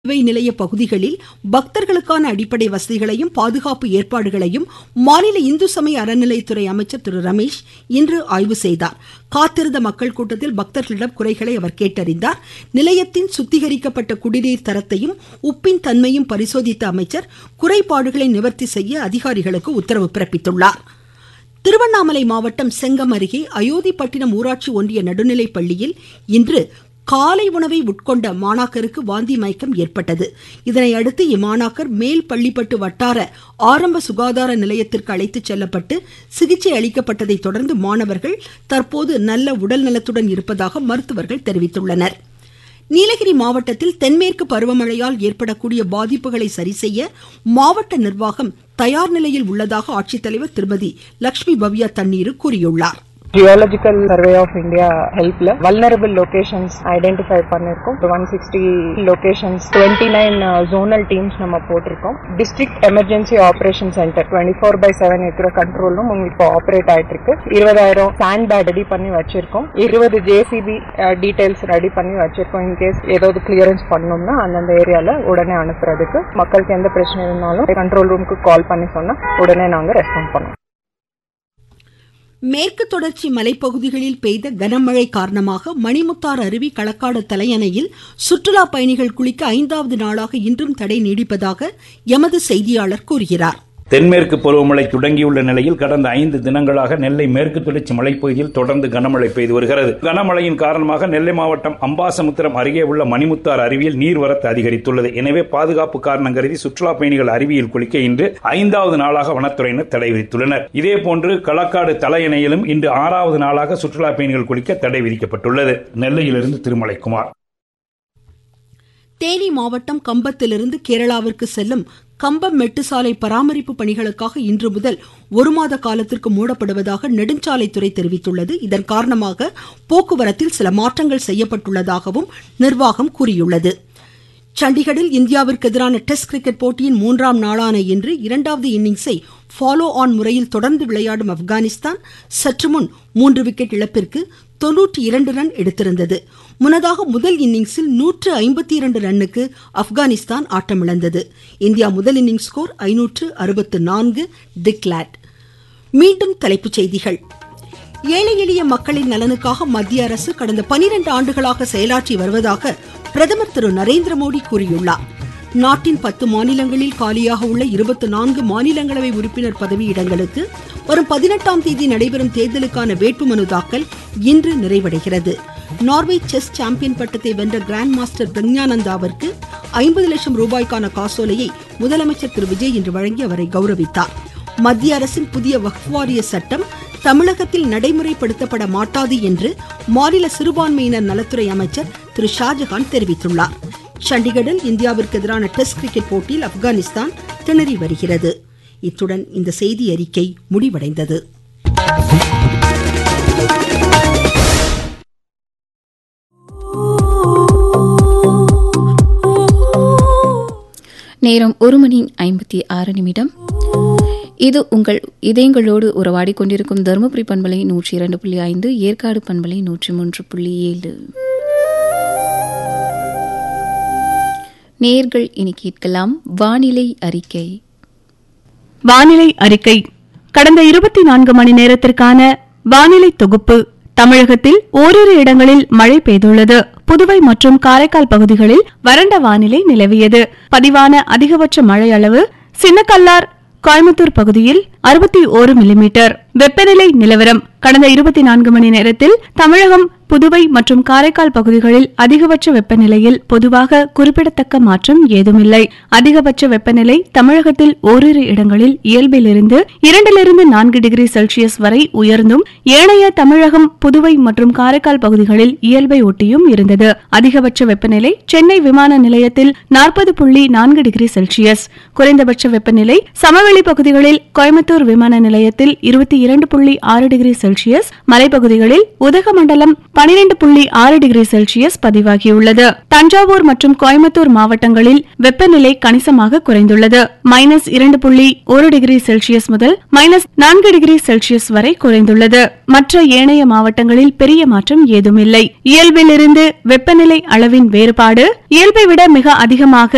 railway நிலைய பகுதிகளில் பக்தர்களுக்கான அடிப்படை வசதிகளையும் பாதுகாப்பு ஏற்பாடுகளையும் மாநில இந்து சமய அறநிலையத்துறை அமைச்சர் திரு ரமேஷ் இன்று ஆய்வு செய்தார் காத்திருந்த மக்கள் கூட்டத்தில் பக்தர்களிடம் குறைகளை அவர் கேட்டறிந்தார் நிலையத்தின் சுத்திகரிக்கப்பட்ட குடிநீர் தரத்தையும் உப்பின் தன்மையும் பரிசோதித்த அமைச்சர் குறைபாடுகளை நிவர்த்தி செய்ய அதிகாரிகளுக்கு உத்தரவு பிறப்பித்துள்ளார் திருவண்ணாமலை மாவட்டம் செங்கம் அருகே அயோத்திப்பட்டினம் ஊராட்சி ஒன்றிய நடுநிலைப் பள்ளியில் இன்று காலை உணவை உட்கொண்ட மாணாக்கருக்கு வாந்தி மயக்கம் ஏற்பட்டது இதனையடுத்து இம்மாணாக்கர் மேல் பள்ளிப்பட்டு வட்டார ஆரம்ப சுகாதார நிலையத்திற்கு அழைத்துச் செல்லப்பட்டு சிகிச்சை அளிக்கப்பட்டதை தொடர்ந்து மாணவர்கள் தற்போது நல்ல உடல் நலத்துடன் இருப்பதாக மருத்துவர்கள் தெரிவித்துள்ளனர் நீலகிரி மாவட்டத்தில் தென்மேற்கு பருவமழையால் ஏற்படக்கூடிய பாதிப்புகளை சரிசெய்ய மாவட்ட நிர்வாகம் தயார் நிலையில் உள்ளதாக ஆட்சித்தலைவர் திருமதி லட்சுமி பவ்யா தண்ணீர் கூறியுள்ளார் ஜியாலஜிக்கல் சர்வே ஆஃப் இந்தியா ஹெல்ப்ல வல்னரபிள் லொகேஷன்ஸ் ஐடென்டிஃபை பண்ணிருக்கோம் one sixty locations twenty nine zonal teams நம்ம போட்டிருக்கோம் district emergency operation centre twenty four by seven இருக்கிற கண்ட்ரோல் ரூம் இப்போ ஆப்ரேட் ஆயிட்டு இருக்கு இருபதாயிரம் சாண்ட் பேட் ரெடி பண்ணி வச்சிருக்கோம் இருபது ஜேசிபி டீடைல்ஸ் ரெடி பண்ணி வச்சிருக்கோம் இன்கேஸ் ஏதாவது கிளியரன்ஸ் பண்ணணும்னா அந்தந்த ஏரியால உடனே அனுப்புறதுக்கு மக்களுக்கு எந்த பிரச்சனை இருந்தாலும் கண்ட்ரோல் ரூமுக்கு கால் பண்ணி சொன்னா உடனே நாங்க ரெஸ்பாண்ட் பண்ணுவோம் மேற்கு தொடர்ச்சி மலைப்பகுதிகளில் பெய்த கனமழை காரணமாக மணிமுத்தார் அருவி களக்காடு தலையணையில் சுற்றுலா பயணிகள் குளிக்க ஐந்தாவது நாளாக இன்றும் தடை நீடிப்பதாக எமது செய்தியாளர் கூறுகிறார் தென்மேற்கு பருவமழை தொடங்கியுள்ள நிலையில் கடந்த ஐந்து தினங்களாக நெல்லை மேற்கு தொடர்ச்சி மலைப்பகுதியில் தொடர்ந்து கனமழை பெய்து வருகிறது கனமழையின் காரணமாக நெல்லை மாவட்டம் அம்பாசமுத்திரம் அருகே உள்ள மணிமுத்தார் அருவியில் நீர்வரத்து அதிகரித்துள்ளது எனவே பாதுகாப்பு காரணம் கருதி சுற்றுலா பயணிகள் அருவியில் குளிக்க இன்று ஐந்தாவது நாளாக வனத்துறையினர் தடை விதித்துள்ளனர் இதேபோன்று களக்காடு தலையணையிலும் இன்று ஆறாவது நாளாக சுற்றுலா பயணிகள் குளிக்க தடை விதிக்கப்பட்டுள்ளது நெல்லையிலிருந்து திருமலைக்குமார் தேனி மாவட்டம் கம்பத்திலிருந்து கேரளாவிற்கு செல்லும் கம்பம் மெட்டு சாலை பராமரிப்பு பணிகளுக்காக இன்று முதல் ஒரு மாத காலத்திற்கு மூடப்படுவதாக நெடுஞ்சாலைத்துறை தெரிவித்துள்ளது இதன் காரணமாக போக்குவரத்தில் சில மாற்றங்கள் செய்யப்பட்டுள்ளதாகவும் நிர்வாகம் கூறியுள்ளது சண்டிகரில் இந்தியாவிற்கு எதிரான டெஸ்ட் கிரிக்கெட் போட்டியின் மூன்றாம் நாளான இன்று இரண்டாவது இன்னிங்ஸை ஃபாலோ ஆன் முறையில் தொடர்ந்து விளையாடும் ஆப்கானிஸ்தான் சற்று முன் மூன்று விக்கெட் இழப்பிற்கு தொன்னூற்றி இரண்டு ரன் எடுத்திருந்தது முன்னதாக முதல் இன்னிங்ஸில் நூற்று ஐம்பத்தி இரண்டு ரன்னுக்கு ஆப்கானிஸ்தான் ஆட்டமிழந்தது இந்தியா முதல் இன்னிங்ஸ் ஸ்கோர் ஐநூற்று அறுபத்து நான்கு டிக்லாட் மீண்டும் தலைப்புச் செய்திகள் ஏழை எளிய மக்களின் நலனுக்காக மத்திய அரசு கடந்த பனிரெண்டு ஆண்டுகளாக செயலாற்றி வருவதாக பிரதமர் திரு நரேந்திர மோடி கூறியுள்ளார் நாட்டின் பத்து மாநிலங்களில் காலியாக உள்ள இருபத்தி நான்கு மாநிலங்களவை உறுப்பினர் பதவியிடங்களுக்கு வரும் பதினெட்டாம் தேதி நடைபெறும் தேர்தலுக்கான வேட்புமனு தாக்கல் இன்று நிறைவடைகிறது நார்வே செஸ் சாம்பியன் பட்டத்தை வென்ற கிராண்ட் மாஸ்டர் பிரக்ஞானந்தாவிற்கு ஐம்பது லட்சம் ரூபாய்க்கான காசோலையை முதலமைச்சர் திரு விஜய் இன்று வழங்கி அவரை கௌரவித்தார் மத்திய அரசின் புதிய வக்ஃபாரிய சட்டம் தமிழகத்தில் நடைமுறைப்படுத்தப்பட மாட்டாது என்று மாநில சிறுபான்மையினர் நலத்துறை அமைச்சர் திரு ஷாஜகான் தெரிவித்துள்ளார் சண்டிகரில் இந்தியாவிற்கு எதிரான டெஸ்ட் கிரிக்கெட் போட்டியில் ஆப்கானிஸ்தான் திணறி வருகிறது இத்துடன் இந்த செய்தி அறிக்கை முடிவடைந்தது நேரம் ஒரு மணி ஐம்பத்தி ஆறு நிமிடம் இது உங்கள் இதயங்களோடு உறவாடி கொண்டிருக்கும் தருமபுரி பண்பலை நூற்றி இரண்டு புள்ளி ஐந்து ஏற்காடு பண்பலை நூற்றி மூன்று புள்ளி ஏழு நேர்கள் இனி கேட்கலாம் வானிலை அறிக்கை வானிலை அறிக்கை கடந்த இருபத்தி நான்கு மணி நேரத்திற்கான வானிலை தொகுப்பு தமிழகத்தில் ஓரிரு இடங்களில் மழை பெய்துள்ளது புதுவை மற்றும் காரைக்கால் பகுதிகளில் வறண்ட வானிலை நிலவியது பதிவான அதிகபட்ச மழை அளவு சின்னக்கல்லார் கோயம்புத்தூர் பகுதியில் அறுபத்தி ஓரு மில்லிமீட்டர் வெப்பநிலை நிலவரம் கடந்த இருபத்தி நான்கு மணி நேரத்தில் தமிழகம் புதுவை மற்றும் காரைக்கால் பகுதிகளில் அதிகபட்ச வெப்பநிலையில் பொதுவாக குறிப்பிடத்தக்க மாற்றம் ஏதுமில்லை அதிகபட்ச வெப்பநிலை தமிழகத்தில் ஓரிரு இடங்களில் இயல்பிலிருந்து இரண்டிலிருந்து நான்கு டிகிரி செல்சியஸ் வரை உயர்ந்தும் ஏனைய தமிழகம் புதுவை மற்றும் காரைக்கால் பகுதிகளில் இயல்பை ஒட்டியும் இருந்தது அதிகபட்ச வெப்பநிலை சென்னை விமான நிலையத்தில் நாற்பது புள்ளி நான்கு டிகிரி செல்சியஸ் குறைந்தபட்ச வெப்பநிலை சமவெளி பகுதிகளில் கோயம்புத்தூர் விமான நிலையத்தில் இருபத்தி இரண்டு புள்ளி ஆறு டிகிரி செல்சியஸ் மலைப்பகுதிகளில் உதகமண்டலம் பனிரெண்டு புள்ளி ஆறு டிகிரி செல்சியஸ் பதிவாகியுள்ளது தஞ்சாவூர் மற்றும் கோயம்புத்தூர் மாவட்டங்களில் வெப்பநிலை கணிசமாக குறைந்துள்ளது மைனஸ் இரண்டு புள்ளி ஒரு டிகிரி செல்சியஸ் முதல் மைனஸ் நான்கு டிகிரி செல்சியஸ் வரை குறைந்துள்ளது மற்ற ஏனைய மாவட்டங்களில் பெரிய மாற்றம் ஏதுமில்லை இயல்பிலிருந்து வெப்பநிலை அளவின் வேறுபாடு இயல்பை விட மிக அதிகமாக